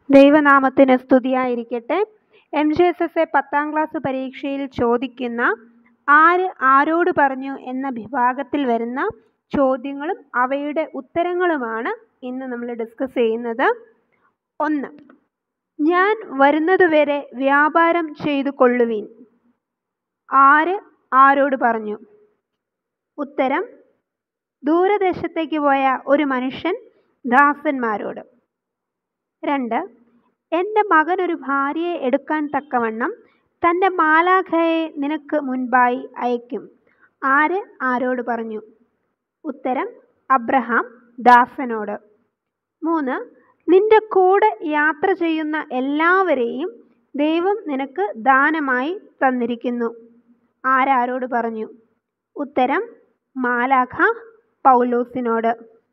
ദൈവനാമത്തിന് സ്തുതിയായിരിക്കട്ടെ M G S S A പത്താം ക്ലാസ് പരീക്ഷയിൽ ചോദിക്കുന്ന ആര് ആരോട് പറഞ്ഞു എന്ന വിഭാഗത്തിൽ വരുന്ന ചോദ്യങ്ങളും അവയുടെ ഉത്തരങ്ങളുമാണ് ഇന്ന് നമ്മൾ ഡിസ്കസ് ചെയ്യുന്നത് ഒന്ന് ഞാൻ വരുന്നതുവരെ വ്യാപാരം ചെയ്തു കൊള്ളുവിൻ ആര് ആരോട് പറഞ്ഞു ഉത്തരം ദൂരദേശത്തേക്ക് പോയ ഒരു മനുഷ്യൻ ദാസന്മാരോട് രണ്ട് എൻ്റെ മകൻ ഒരു ഭാര്യയെ എടുക്കാൻ തക്കവണ്ണം തൻ്റെ മാലാഖയെ നിനക്ക് മുൻപായി അയക്കും ആര് ആരോട് പറഞ്ഞു ഉത്തരം അബ്രഹാം ദാസനോട് മൂന്ന് നിന്റെ കൂടെ യാത്ര ചെയ്യുന്ന എല്ലാവരെയും ദൈവം നിനക്ക് ദാനമായി തന്നിരിക്കുന്നു ആരാരോട് പറഞ്ഞു ഉത്തരം മാലാഖ പൗലോസിനോട്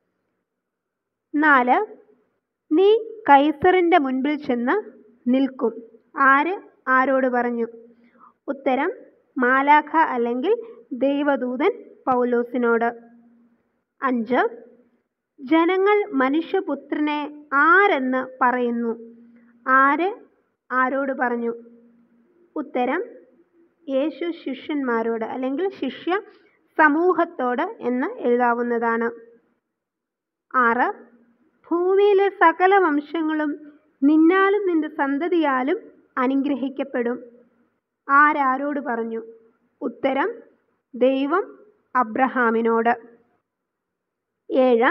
നാല് നീ കൈസറിൻ്റെ മുൻപിൽ ചെന്ന് നിൽക്കും ആര് ആരോട് പറഞ്ഞു ഉത്തരം മാലാഖ അല്ലെങ്കിൽ ദൈവദൂതൻ പൗലോസിനോട് അഞ്ച് ജനങ്ങൾ മനുഷ്യപുത്രനെ ആരെന്ന് പറയുന്നു ആര് ആരോട് പറഞ്ഞു ഉത്തരം യേശു ശിഷ്യന്മാരോട് അല്ലെങ്കിൽ ശിഷ്യ സമൂഹത്തോട് എന്ന് എഴുതാവുന്നതാണ് ആറ് ഭൂമിയിലെ സകല വംശങ്ങളും നിന്നാലും നിന്റെ സന്തതിയാലും അനുഗ്രഹിക്കപ്പെടും ആരാരോട് പറഞ്ഞു ഉത്തരം ദൈവം അബ്രഹാമിനോട് ഏഴ്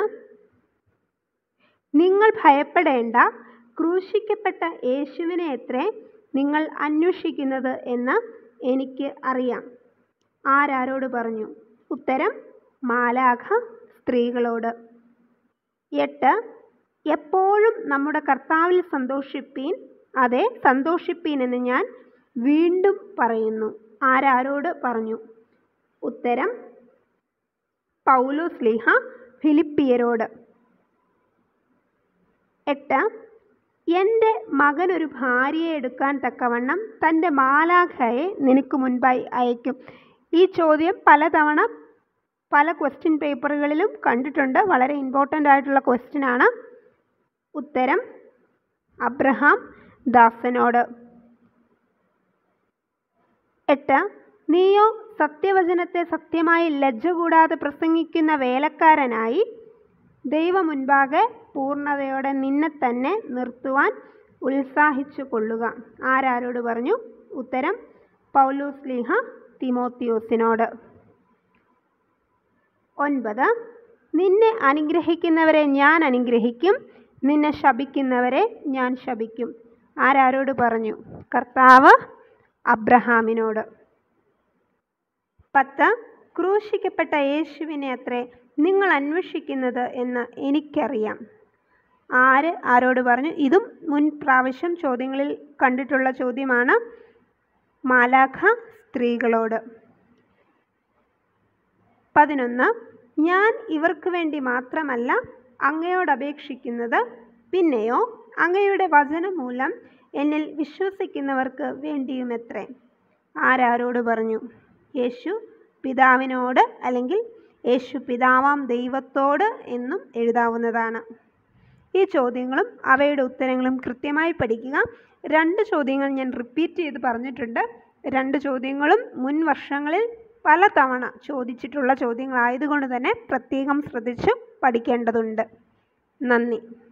നിങ്ങൾ ഭയപ്പെടേണ്ട ക്രൂശിക്കപ്പെട്ട യേശുവിനെ എത്രേ നിങ്ങൾ അന്വേഷിക്കുന്നത് എന്ന് എനിക്ക് അറിയാം ആരാരോട് പറഞ്ഞു ഉത്തരം മാലാഖ സ്ത്രീകളോട് എട്ട് എപ്പോഴും നമ്മുടെ കർത്താവിൽ സന്തോഷിപ്പീൻ അതെ സന്തോഷിപ്പീൻ എന്ന് ഞാൻ വീണ്ടും പറയുന്നു ആരാരോട് പറഞ്ഞു ഉത്തരം പൗലോസ് ലീഹ ഫിലിപ്പിയരോട് എട്ട് എൻ്റെ മകൻ ഒരു ഭാര്യയെ എടുക്കാൻ തക്കവണ്ണം തൻ്റെ മാലാഖയെ നിനക്ക് മുൻപായി അയക്കും ഈ ചോദ്യം പലതവണ പല ക്വസ്റ്റ്യൻ പേപ്പറുകളിലും കണ്ടിട്ടുണ്ട് വളരെ ഇമ്പോർട്ടൻ്റ് ആയിട്ടുള്ള ക്വസ്റ്റ്യൻ ആണ് ഉത്തരം അബ്രഹാം ദാസനോട് എട്ട് നീയോ സത്യവചനത്തെ സത്യമായി ലജ്ജ കൂടാതെ പ്രസംഗിക്കുന്ന വേലക്കാരനായി ദൈവ മുൻപാകെ പൂർണ്ണതയോടെ നിന്നെ തന്നെ നിർത്തുവാൻ ഉത്സാഹിച്ചു കൊള്ളുക ആരാരോട് പറഞ്ഞു ഉത്തരം പൗലൂസ് ലീഹ തിമോത്തിയോസിനോട് ഒൻപത് നിന്നെ അനുഗ്രഹിക്കുന്നവരെ ഞാൻ അനുഗ്രഹിക്കും നിന്നെ ശപിക്കുന്നവരെ ഞാൻ ശപിക്കും ആരാരോട് പറഞ്ഞു കർത്താവ് അബ്രഹാമിനോട് പത്ത് ക്രൂശിക്കപ്പെട്ട യേശുവിനെ അത്രേ നിങ്ങൾ അന്വേഷിക്കുന്നത് എന്ന് എനിക്കറിയാം ആര് ആരോട് പറഞ്ഞു ഇതും മുൻ പ്രാവശ്യം ചോദ്യങ്ങളിൽ കണ്ടിട്ടുള്ള ചോദ്യമാണ് മാലാഖ സ്ത്രീകളോട് പതിനൊന്ന് ഞാൻ ഇവർക്ക് വേണ്ടി മാത്രമല്ല അങ്ങയോട് അപേക്ഷിക്കുന്നത് പിന്നെയോ അങ്ങയുടെ വചനം മൂലം എന്നിൽ വിശ്വസിക്കുന്നവർക്ക് വേണ്ടിയുമെത്രേ ആരാരോട് പറഞ്ഞു യേശു പിതാവിനോട് അല്ലെങ്കിൽ യേശു പിതാവാം ദൈവത്തോട് എന്നും എഴുതാവുന്നതാണ് ഈ ചോദ്യങ്ങളും അവയുടെ ഉത്തരങ്ങളും കൃത്യമായി പഠിക്കുക രണ്ട് ചോദ്യങ്ങൾ ഞാൻ റിപ്പീറ്റ് ചെയ്ത് പറഞ്ഞിട്ടുണ്ട് രണ്ട് ചോദ്യങ്ങളും മുൻ വർഷങ്ങളിൽ പലതവണ ചോദിച്ചിട്ടുള്ള ചോദ്യങ്ങളായതുകൊണ്ട് തന്നെ പ്രത്യേകം ശ്രദ്ധിച്ച് പഠിക്കേണ്ടതുണ്ട് നന്ദി